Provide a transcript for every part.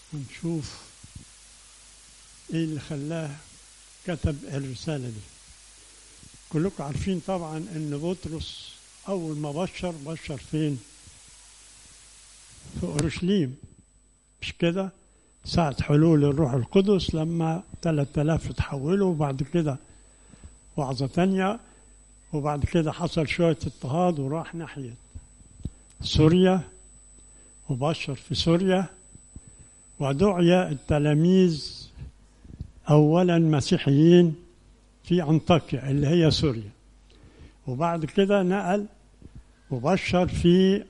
ونشوف ايه اللي خلاه كتب الرسالة دي كلكم عارفين طبعا ان بطرس اول ما بشر بشر فين في اورشليم مش كده ساعة حلول الروح القدس لما 3000 اتحولوا وبعد كده وعظة تانية وبعد كده حصل شوية اضطهاد وراح ناحية سوريا وبشر في سوريا ودعي التلاميذ أولا مسيحيين في أنطاكيا اللي هي سوريا وبعد كده نقل وبشر في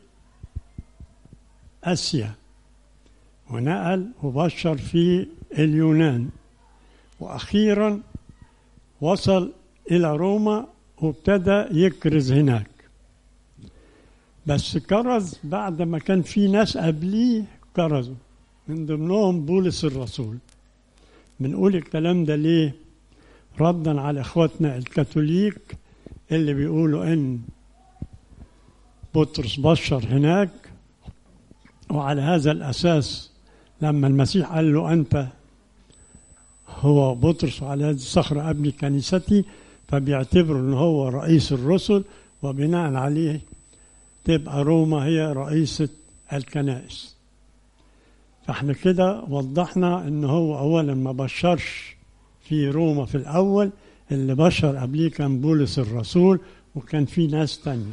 آسيا ونقل وبشر في اليونان وأخيرا وصل إلى روما وابتدى يكرز هناك بس كرز بعد ما كان في ناس قبليه كرزوا من ضمنهم بولس الرسول بنقول الكلام ده ليه ردا على اخواتنا الكاثوليك اللي بيقولوا ان بطرس بشر هناك وعلى هذا الاساس لما المسيح قال له انت هو بطرس وعلى هذه الصخره ابني كنيستي فبيعتبروا ان هو رئيس الرسل وبناء عليه تبقى روما هي رئيسة الكنائس فاحنا كده وضحنا ان هو اولا ما بشرش في روما في الاول اللي بشر قبليه كان بولس الرسول وكان في ناس تانية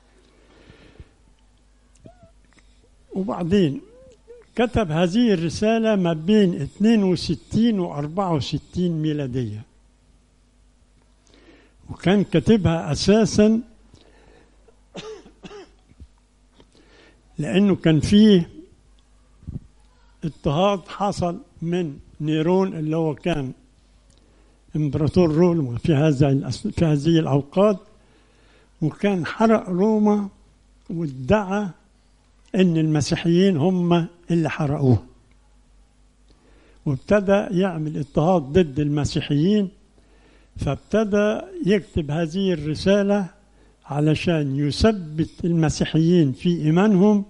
وبعدين كتب هذه الرسالة ما بين 62 و 64 ميلادية وكان كاتبها أساسا لأنه كان فيه اضطهاد حصل من نيرون اللي هو كان امبراطور روما في هذا في هذه الأوقات وكان حرق روما وادعى ان المسيحيين هم اللي حرقوه وابتدى يعمل اضطهاد ضد المسيحيين فابتدى يكتب هذه الرسالة علشان يثبت المسيحيين في إيمانهم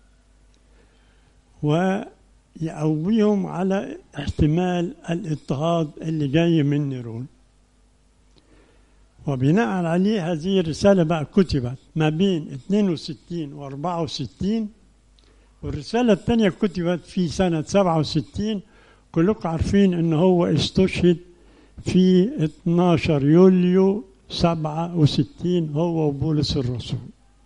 ويقويهم على احتمال الاضطهاد اللي جاي من نيرون وبناء عليه هذه الرسالة بقى كتبت ما بين 62 و 64 والرسالة الثانية كتبت في سنة 67 كلكم عارفين ان هو استشهد في 12 يوليو 67 هو وبولس الرسول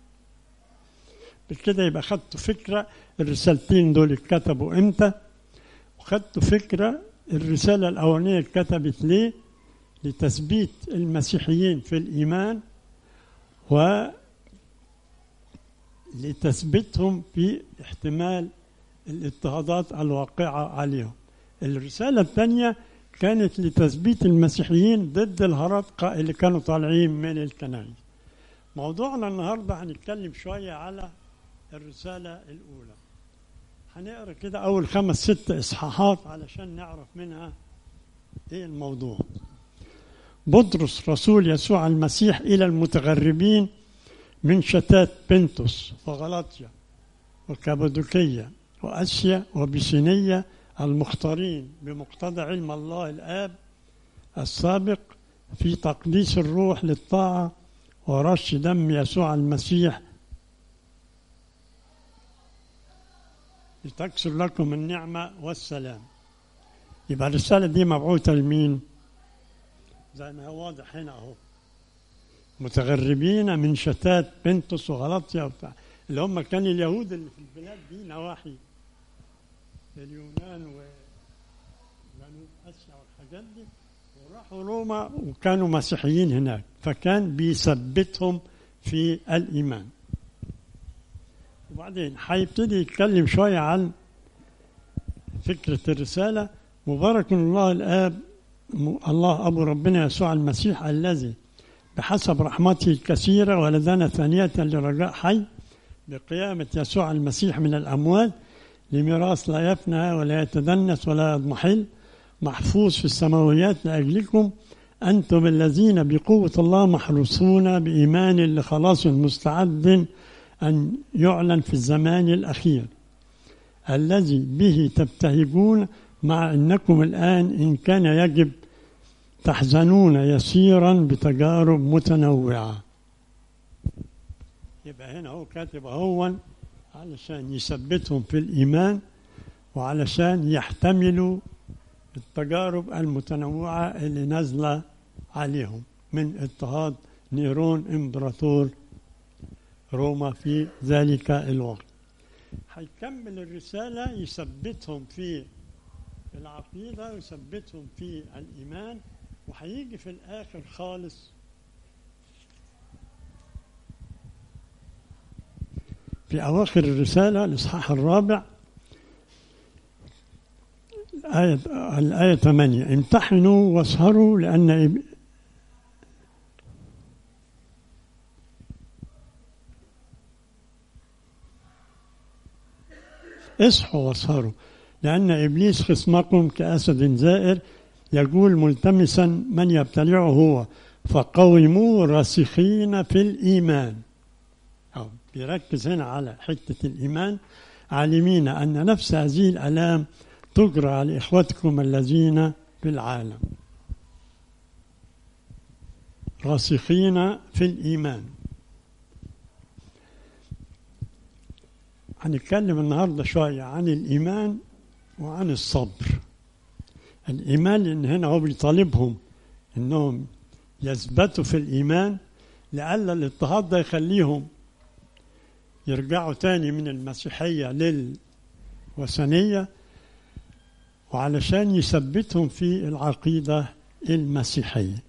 بكده يبقى خدتوا فكرة الرسالتين دول اتكتبوا امتى وخدتوا فكرة الرسالة الأولانية اتكتبت ليه لتثبيت المسيحيين في الإيمان و لتثبيتهم في احتمال الاضطهادات الواقعة عليهم الرسالة الثانية كانت لتثبيت المسيحيين ضد الهرطقة اللي كانوا طالعين من الكنائس موضوعنا النهاردة هنتكلم شوية على الرسالة الأولى هنقرأ كده أول خمس ست إصحاحات علشان نعرف منها إيه الموضوع بطرس رسول يسوع المسيح إلى المتغربين من شتات بنتوس وغلاطيا وكابودوكية وأسيا وبسينية المختارين بمقتضى علم الله الآب السابق في تقديس الروح للطاعة ورش دم يسوع المسيح لتكسر لكم النعمة والسلام يبقى الرسالة دي مبعوثة لمين؟ زي ما هو واضح هنا أهو متغربين من شتات بنتس وغلطيا وبتاع اللي هم كان اليهود اللي في البلاد دي نواحي اليونان وجنوب اسيا والحاجات دي وراحوا روما وكانوا مسيحيين هناك فكان بيثبتهم في الايمان وبعدين هيبتدي يتكلم شويه عن فكره الرساله مبارك الله الاب الله ابو ربنا يسوع المسيح الذي بحسب رحمته الكثيره ولدنا ثانيه لرجاء حي بقيامه يسوع المسيح من الاموات لميراث لا يفنى ولا يتدنس ولا يضمحل محفوظ في السماويات لأجلكم أنتم الذين بقوة الله محروسون بإيمان لخلاص مستعد أن يعلن في الزمان الأخير الذي به تبتهجون مع أنكم الآن إن كان يجب تحزنون يسيرا بتجارب متنوعة يبقى هنا هو كاتب هو علشان يثبتهم في الإيمان وعلشان يحتملوا التجارب المتنوعة اللي نازلة عليهم من اضطهاد نيرون امبراطور روما في ذلك الوقت هيكمل الرسالة يثبتهم في العقيدة ويثبتهم في الإيمان وهيجي في الآخر خالص في أواخر الرسالة الإصحاح الرابع الآية الآية 8 امتحنوا واسهروا لأن إب- اصحوا واسهروا لأن إبليس خصمكم كأسد زائر يقول ملتمسا من يبتلعه هو فقوموا راسخين في الإيمان أو بيركز هنا على حتة الإيمان عالمين أن نفس هذه الآلام تجرى على إخوتكم الذين في العالم راسخين في الإيمان هنتكلم النهارده شوية عن الإيمان وعن الصبر الإيمان لأن هنا هو بيطالبهم إنهم يثبتوا في الإيمان لئلا الاضطهاد ده يخليهم يرجعوا تاني من المسيحية للوثنية وعلشان يثبتهم في العقيدة المسيحية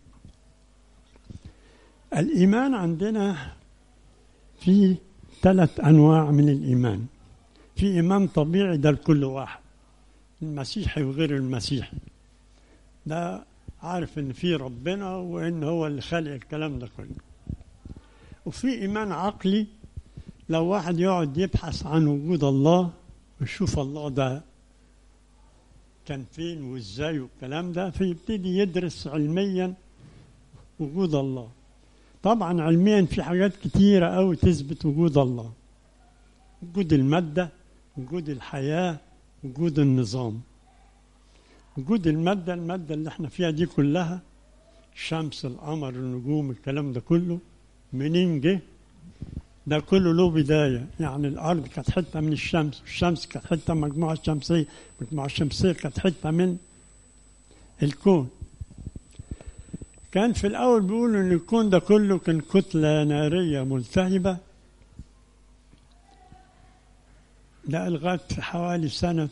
الإيمان عندنا في ثلاث أنواع من الإيمان في إيمان طبيعي ده لكل واحد المسيحي وغير المسيحي ده عارف إن في ربنا وإن هو اللي خلق الكلام ده كله وفي إيمان عقلي لو واحد يقعد يبحث عن وجود الله ويشوف الله ده كان فين وازاي والكلام ده فيبتدي يدرس علميا وجود الله طبعا علميا في حاجات كتيرة أوي تثبت وجود الله وجود المادة وجود الحياة وجود النظام وجود المادة المادة اللي احنا فيها دي كلها الشمس القمر النجوم الكلام ده كله منين جه ده كله له بداية يعني الأرض كانت حتة من الشمس والشمس كانت حتة من مجموعة شمسية المجموعة الشمسية كانت حتة من الكون كان في الأول بيقولوا إن الكون ده كله كان كتلة نارية ملتهبة ده لغاية في حوالي سنة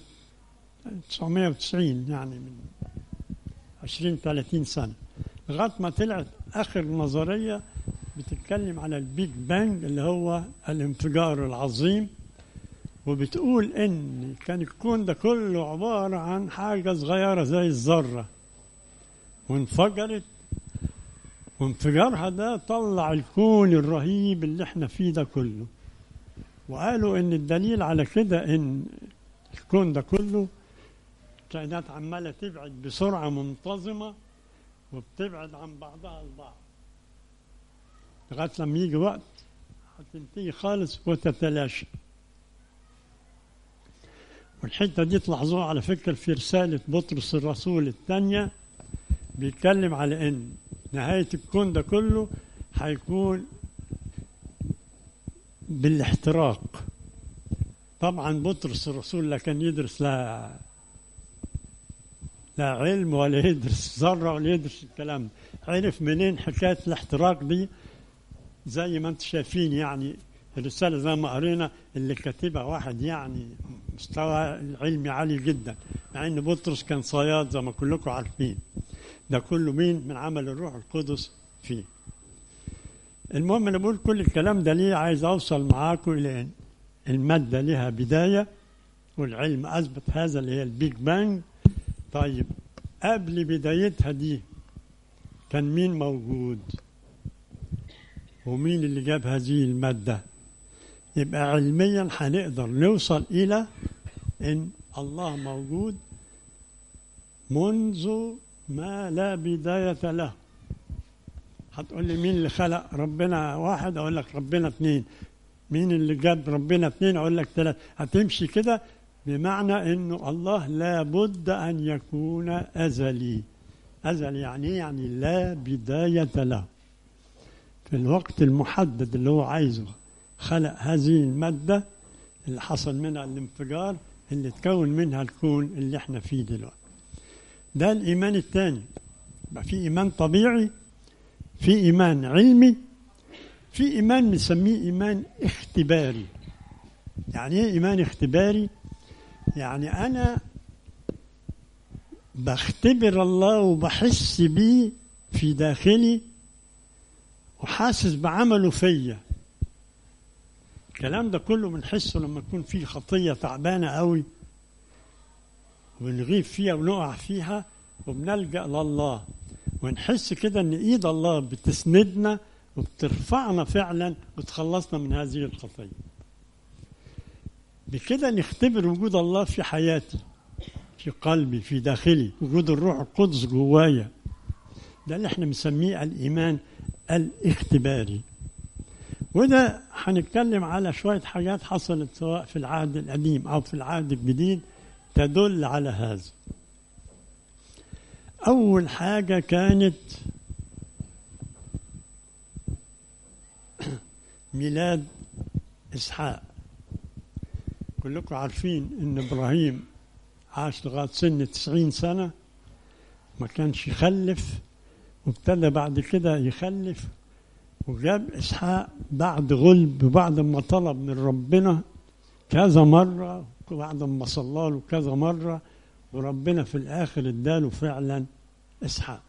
990 يعني من 20 30 سنة لغاية ما طلعت آخر نظرية بتتكلم على البيج بانج اللي هو الانفجار العظيم وبتقول ان كان الكون ده كله عبارة عن حاجة صغيرة زي الذرة وانفجرت وانفجارها ده طلع الكون الرهيب اللي احنا فيه ده كله وقالوا ان الدليل على كده ان الكون ده كله كائنات عمالة تبعد بسرعة منتظمة وبتبعد عن بعضها البعض لغاية لما يجي وقت هتنتهي خالص وتتلاشى والحتة دي تلاحظوها على فكرة في رسالة بطرس الرسول الثانية بيتكلم على إن نهاية الكون ده كله هيكون بالاحتراق طبعا بطرس الرسول لا كان يدرس لا لا علم ولا يدرس ذرة ولا يدرس الكلام عرف منين حكاية الاحتراق دي زي ما انتم شايفين يعني الرسالة زي ما قرينا اللي كاتبها واحد يعني مستوى العلمي عالي جدا مع ان بطرس كان صياد زي ما كلكم عارفين ده كله مين من عمل الروح القدس فيه المهم انا بقول كل الكلام ده ليه عايز اوصل معاكم الى ان المادة لها بداية والعلم اثبت هذا اللي هي البيج بانج طيب قبل بدايتها دي كان مين موجود ومين اللي جاب هذه المادة يبقى علميا هنقدر نوصل إلى إن الله موجود منذ ما لا بداية له هتقول لي مين اللي خلق ربنا واحد أقول لك ربنا اثنين مين اللي جاب ربنا اثنين أقول لك ثلاثة هتمشي كده بمعنى أنه الله لا بد أن يكون أزلي أزلي يعني يعني لا بداية له في الوقت المحدد اللي هو عايزه خلق هذه المادة اللي حصل منها الانفجار اللي تكون منها الكون اللي احنا فيه دلوقتي ده الإيمان الثاني يبقى في إيمان طبيعي في إيمان علمي في إيمان نسميه إيمان اختباري يعني إيه إيمان اختباري؟ يعني أنا بختبر الله وبحس بيه في داخلي وحاسس بعمله فيا الكلام ده كله بنحسه لما يكون في خطية تعبانة قوي ونغيب فيها ونقع فيها وبنلجأ لله ونحس كده ان ايد الله بتسندنا وبترفعنا فعلا وتخلصنا من هذه الخطيه بكده نختبر وجود الله في حياتي في قلبي في داخلي وجود الروح القدس جوايا ده اللي احنا بنسميه الايمان الاختباري وده هنتكلم على شويه حاجات حصلت سواء في العهد القديم او في العهد الجديد تدل على هذا اول حاجه كانت ميلاد اسحاق كلكم عارفين ان ابراهيم عاش لغايه سن 90 سنه ما كانش يخلف وابتدى بعد كده يخلف وجاب اسحاق بعد غلب بعد ما طلب من ربنا كذا مره وبعد ما صلى له كذا مره وربنا في الاخر اداله فعلا اسحاق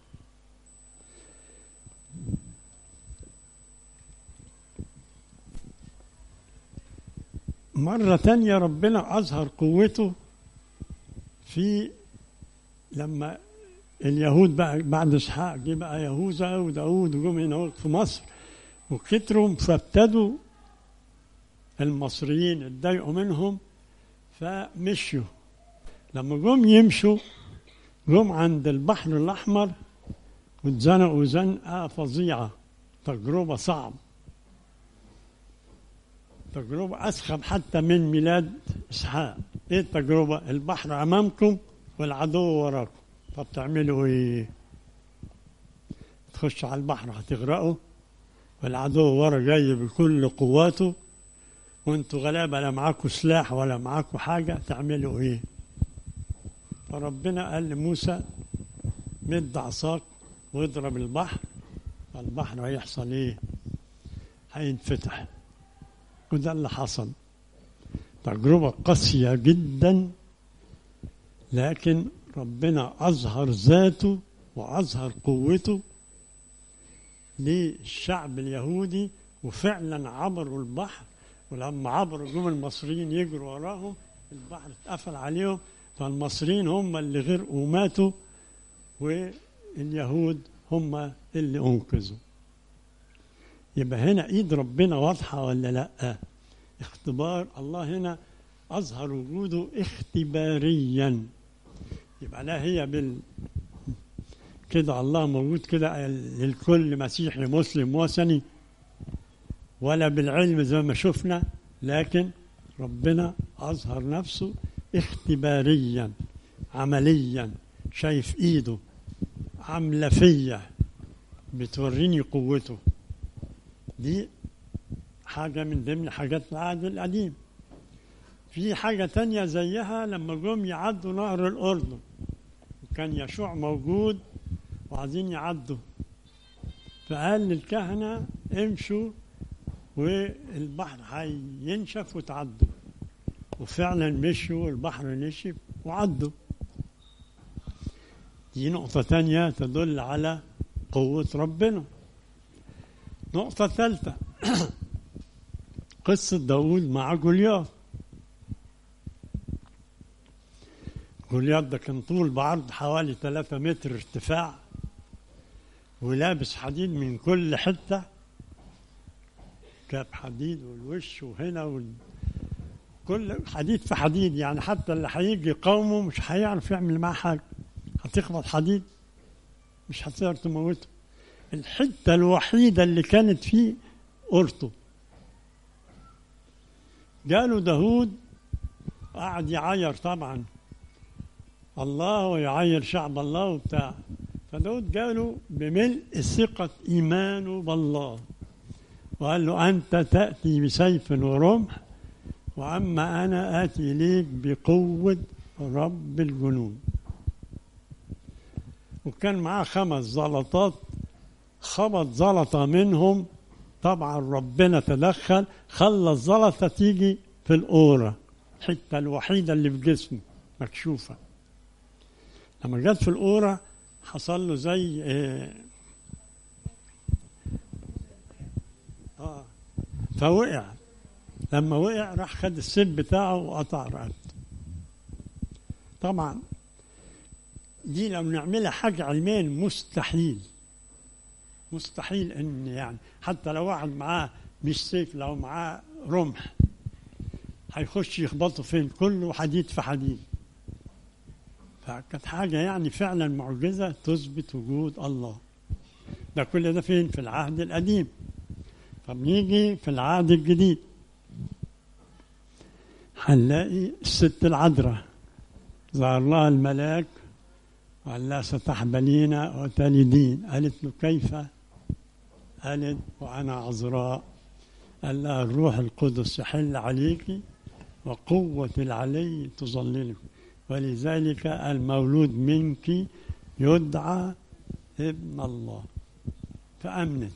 مرة تانية ربنا أظهر قوته في لما اليهود بقى بعد إسحاق جه بقى يهوذا وداود وجم هنا في مصر وكتروا فابتدوا المصريين اتضايقوا منهم فمشوا لما جم يمشوا جم عند البحر الأحمر واتزنقوا زنقة فظيعة تجربة صعبة تجربة أسخن حتى من ميلاد إسحاق إيه التجربة البحر أمامكم والعدو وراكم طب تعملوا إيه تخشوا على البحر هتغرقوا والعدو ورا جاي بكل قواته وانتوا غلابة لا معاكم سلاح ولا معاكم حاجة تعملوا إيه فربنا قال لموسى مد عصاك واضرب البحر فالبحر هيحصل ايه هينفتح وده اللي حصل تجربة قاسية جدا لكن ربنا أظهر ذاته وأظهر قوته للشعب اليهودي وفعلا عبروا البحر ولما عبروا جم المصريين يجروا وراهم البحر اتقفل عليهم فالمصريين هم اللي غرقوا وماتوا واليهود هم اللي انقذوا يبقى هنا ايد ربنا واضحه ولا لا اختبار الله هنا اظهر وجوده اختباريا يبقى لا هي بال كده الله موجود كده للكل مسيحي مسلم وثني ولا بالعلم زي ما شفنا لكن ربنا اظهر نفسه اختباريا عمليا شايف ايده عامله فيا بتوريني قوته دي حاجة من ضمن حاجات العهد القديم في حاجة تانية زيها لما جم يعدوا نهر الأردن وكان يشوع موجود وعايزين يعدوا فقال للكهنة امشوا والبحر هينشف وتعدوا وفعلا مشوا والبحر نشف وعدوا دي نقطة تانية تدل على قوة ربنا نقطة ثالثة قصة داود مع جولياث جولياث ده كان طول بعرض حوالي 3 متر ارتفاع ولابس حديد من كل حتة كاب حديد والوش وهنا وال... كل حديد في حديد يعني حتى اللي هيجي يقاومه مش هيعرف يعمل معاه حاجة هتخبط حديد مش هتقدر تموته الحتة الوحيدة اللي كانت فيه قرطه قالوا داود قعد يعير طبعا الله ويعير شعب الله وبتاع فداود قالوا بملء ثقة إيمانه بالله وقال له أنت تأتي بسيف ورمح وأما أنا آتي إليك بقوة رب الجنود وكان معاه خمس زلطات خبط زلطة منهم طبعا ربنا تدخل خلى الزلطة تيجي في الأورة الحتة الوحيدة اللي في جسمه مكشوفة لما جت في الأورة حصل له زي آه آه فوقع لما وقع راح خد السيف بتاعه وقطع رقبته طبعا دي لو نعملها حاجة علميا مستحيل مستحيل ان يعني حتى لو واحد معاه مش سيف لو معاه رمح هيخش يخبطه فين كله حديد في حديد فكانت حاجة يعني فعلا معجزة تثبت وجود الله ده كل ده فين في العهد القديم طب نيجي في العهد الجديد هنلاقي الست العذراء ظهر لها الملاك وقال لها ستحبلين وتلدين قالت له كيف قالت وأنا عذراء قال لها الروح القدس يحل عليك وقوة العلي تظللك ولذلك المولود منك يدعى ابن الله فأمنت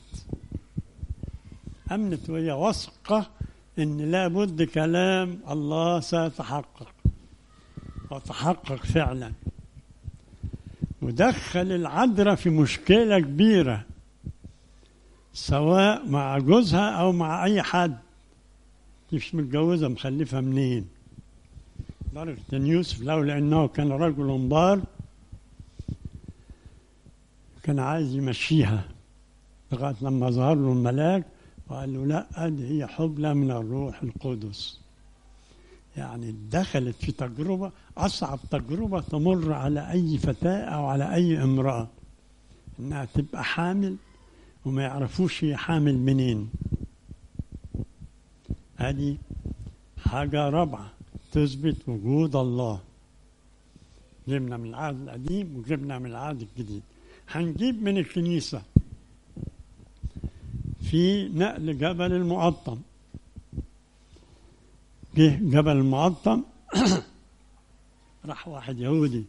أمنت وهي واثقة إن لابد كلام الله سيتحقق وتحقق فعلا ودخل العذراء في مشكلة كبيرة سواء مع جوزها أو مع أي حد مش متجوزة مخلفة منين درجة أن يوسف لولا أنه كان رجل بار كان عايز يمشيها لغاية لما ظهر له الملاك وقال له لا دي هي حبلى من الروح القدس يعني دخلت في تجربة أصعب تجربة تمر على أي فتاة أو على أي امرأة إنها تبقى حامل وما يعرفوش هي حامل منين هذه حاجة رابعة تثبت وجود الله جبنا من العهد القديم وجبنا من العهد الجديد هنجيب من الكنيسة في نقل جبل المقطم جه جبل المقطم راح واحد يهودي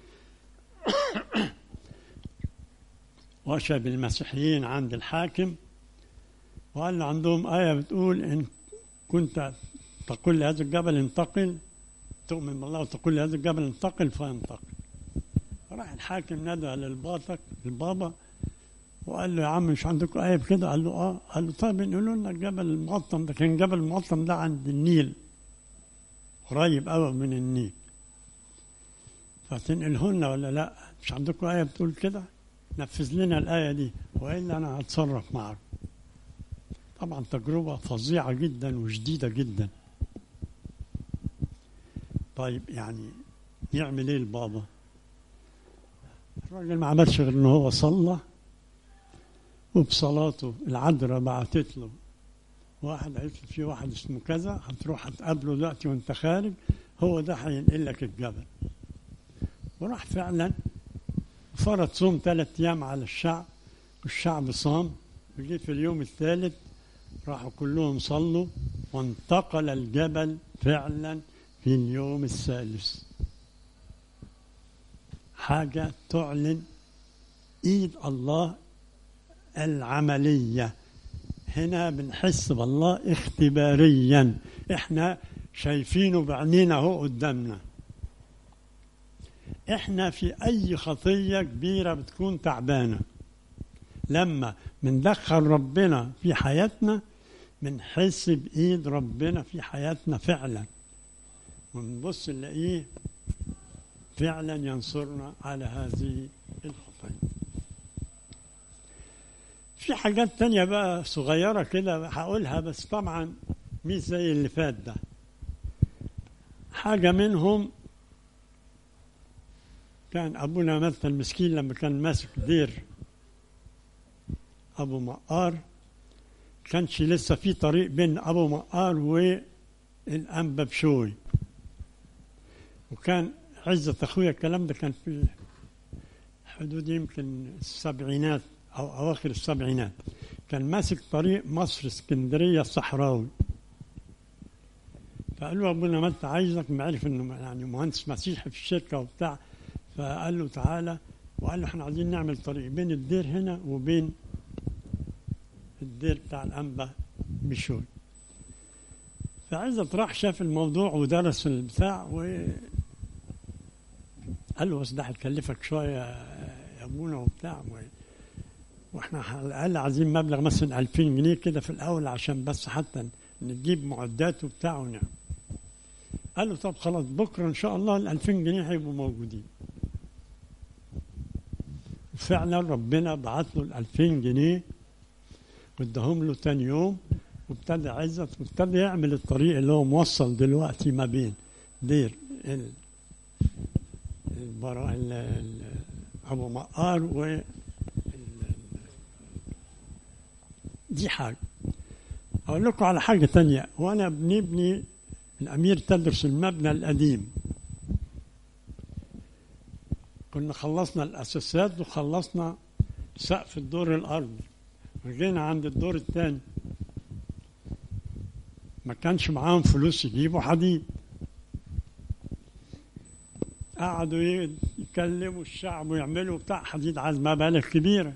وشى بالمسيحيين عند الحاكم وقال له عندهم آية بتقول إن كنت تقول لهذا الجبل انتقل تؤمن بالله وتقول لهذا الجبل انتقل فينتقل راح الحاكم نادى للباطك البابا وقال له يا عم مش عندكم آية بكده قال له اه قال له طيب نقولوا لنا الجبل المقطم ده كان جبل المقطم ده عند النيل قريب قوي من النيل فتنقلهن ولا لا مش عندكم آية بتقول كده نفذ لنا الآية دي وإلا أنا هتصرف معك طبعا تجربة فظيعة جدا وشديدة جدا طيب يعني يعمل ايه البابا الراجل ما عملش غير ان هو صلى وبصلاته العذراء بعتت له واحد قالت له في واحد اسمه كذا هتروح هتقابله دلوقتي وانت خارج هو ده هينقل لك الجبل وراح فعلا فرض صوم ثلاث ايام على الشعب والشعب صام وجي في اليوم الثالث راحوا كلهم صلوا وانتقل الجبل فعلا في اليوم الثالث حاجة تعلن إيد الله العملية هنا بنحس بالله اختباريا احنا شايفينه بعينينا اهو قدامنا احنا في اي خطيه كبيره بتكون تعبانه لما بندخل ربنا في حياتنا بنحس بايد ربنا في حياتنا فعلا ونبص نلاقيه فعلا ينصرنا على هذه الخطايا في حاجات تانية بقى صغيرة كده هقولها بس طبعا مش زي اللي فات ده حاجة منهم كان أبونا مثل المسكين لما كان ماسك دير أبو مقار كانش لسه في طريق بين أبو مقار والأنبا بشوي وكان عزة أخويا الكلام ده كان في حدود يمكن السبعينات أو أواخر السبعينات كان ماسك طريق مصر اسكندرية الصحراوي فقال له أبونا ما أنت عايزك معرف إنه يعني مهندس مسيحي في الشركة وبتاع فقال له تعالى وقال له احنا عايزين نعمل طريق بين الدير هنا وبين الدير بتاع الأنبا بشوي فعزت راح شاف الموضوع ودرس البتاع و قال له بس ده هيكلفك شويه يا ابونا وبتاع و... واحنا على الاقل عايزين مبلغ مثلا 2000 جنيه كده في الاول عشان بس حتى نجيب معدات وبتاع ونعم قال له طب خلاص بكره ان شاء الله ال 2000 جنيه هيبقوا موجودين فعلا ربنا بعت له ال 2000 جنيه واداهم له تاني يوم وابتدى عزت وابتدى يعمل الطريق اللي هو موصل دلوقتي ما بين دير ال البرا ال- ال- ابو مقار و ال- دي حاجه اقول لكم على حاجه تانية وانا بنبني الامير تدرس المبنى القديم كنا خلصنا الاساسات وخلصنا سقف الدور الارضي وجينا عند الدور الثاني ما كانش معاهم فلوس يجيبوا حديد قعدوا ي- يكلموا الشعب ويعملوا بتاع حديد عايز مبالغ كبيره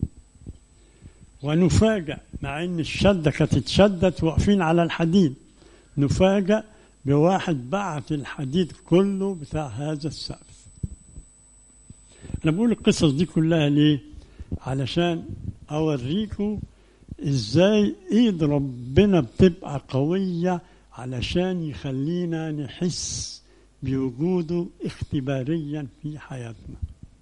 ونفاجأ مع ان الشده كانت اتشدت واقفين على الحديد نفاجأ بواحد بعت الحديد كله بتاع هذا السقف انا بقول القصص دي كلها ليه علشان اوريكم ازاي ايد ربنا بتبقى قويه علشان يخلينا نحس بوجوده اختباريا في حياتنا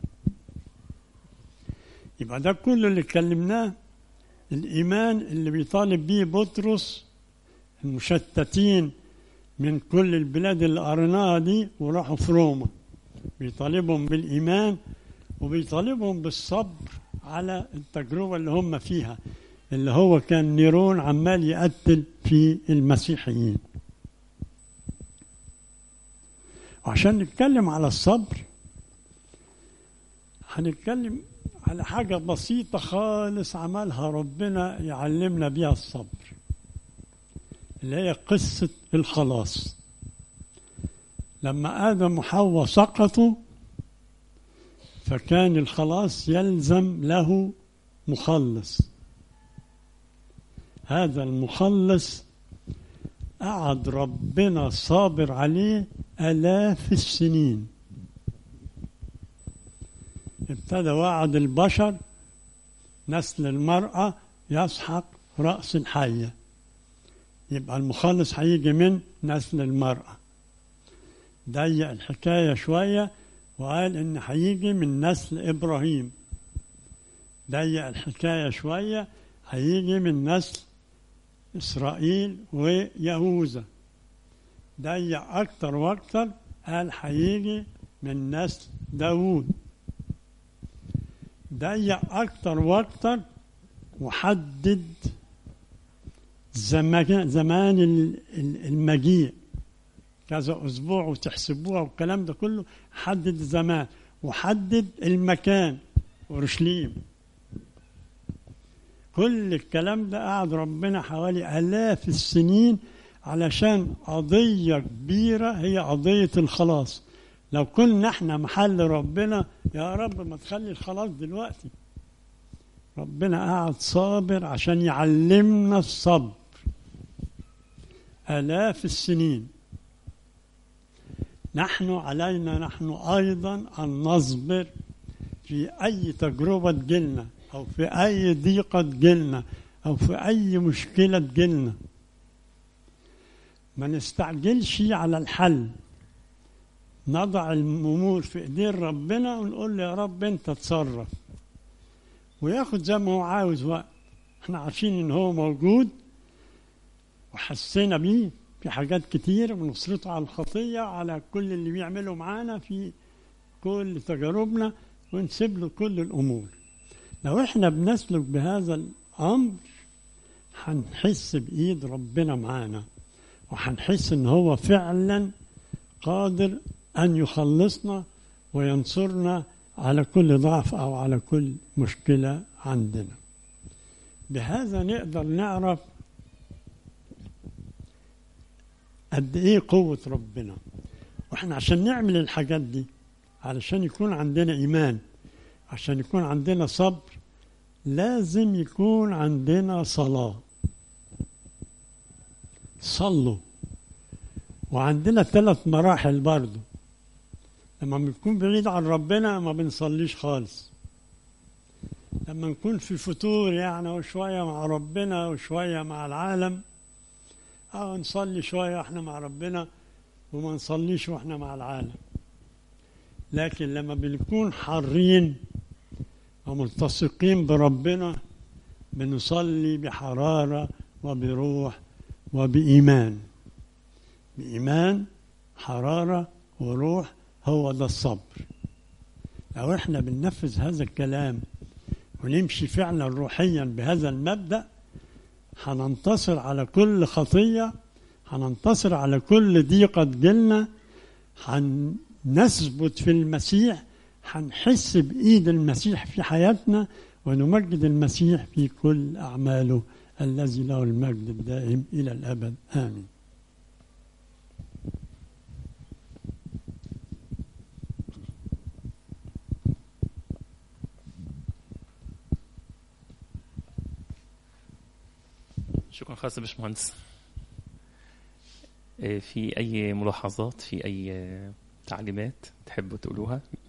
يبقى ده كل اللي اتكلمناه الايمان اللي بيطالب بيه بطرس المشتتين من كل البلاد اللي قريناها دي وراحوا في روما بيطالبهم بالايمان وبيطالبهم بالصبر على التجربه اللي هم فيها اللي هو كان نيرون عمال يقتل في المسيحيين وعشان نتكلم على الصبر هنتكلم على حاجة بسيطة خالص عملها ربنا يعلمنا بيها الصبر اللي هي قصة الخلاص لما آدم وحواء سقطوا فكان الخلاص يلزم له مخلص هذا المخلص قعد ربنا صابر عليه آلاف السنين ابتدى وعد البشر نسل المرأة يسحق رأس الحية يبقى المخلص هيجي من نسل المرأة ضيق الحكاية شوية وقال إن هيجي من نسل إبراهيم ضيق الحكاية شوية هيجي من نسل إسرائيل ويهوذا ضيق أكتر وأكتر قال هيجي من نسل داوود ضيق أكتر وأكتر وحدد زمان زمان ال- ال- المجيء كذا أسبوع وتحسبوها والكلام ده كله حدد زمان وحدد المكان أورشليم كل الكلام ده قعد ربنا حوالي آلاف السنين علشان قضية كبيرة هي قضية الخلاص لو كنا احنا محل ربنا يا رب ما تخلي الخلاص دلوقتي ربنا قعد صابر عشان يعلمنا الصبر آلاف السنين نحن علينا نحن أيضا أن نصبر في أي تجربة تجيلنا أو في أي ضيقة تجيلنا أو في أي مشكلة تجيلنا ما نستعجلش على الحل نضع الأمور في إيدين ربنا ونقول له يا رب أنت تصرف وياخد زي ما هو عاوز وقت احنا عارفين ان هو موجود وحسينا بيه في حاجات كتير ونصرته على الخطية على كل اللي بيعمله معانا في كل تجاربنا ونسيب له كل الأمور لو احنا بنسلك بهذا الأمر هنحس بإيد ربنا معانا وهنحس إن هو فعلا قادر أن يخلصنا وينصرنا على كل ضعف أو على كل مشكلة عندنا بهذا نقدر نعرف قد إيه قوة ربنا وإحنا عشان نعمل الحاجات دي علشان يكون عندنا إيمان عشان يكون عندنا صبر لازم يكون عندنا صلاة صلوا وعندنا ثلاث مراحل برضه لما بنكون بعيد عن ربنا ما بنصليش خالص لما نكون في فتور يعني وشوية مع ربنا وشوية مع العالم أو نصلي شوية احنا مع ربنا وما نصليش واحنا مع العالم لكن لما بنكون حارين وملتصقين بربنا بنصلي بحرارة وبروح وبإيمان بإيمان حرارة وروح هو ده الصبر لو احنا بننفذ هذا الكلام ونمشي فعلا روحيا بهذا المبدأ هننتصر على كل خطية هننتصر على كل ضيقة تجيلنا هنثبت في المسيح هنحس بإيد المسيح في حياتنا ونمجد المسيح في كل أعماله الذي له المجد الدائم إلى الأبد آمين شكرا خاص يا باشمهندس في أي ملاحظات في أي تعليمات تحبوا تقولوها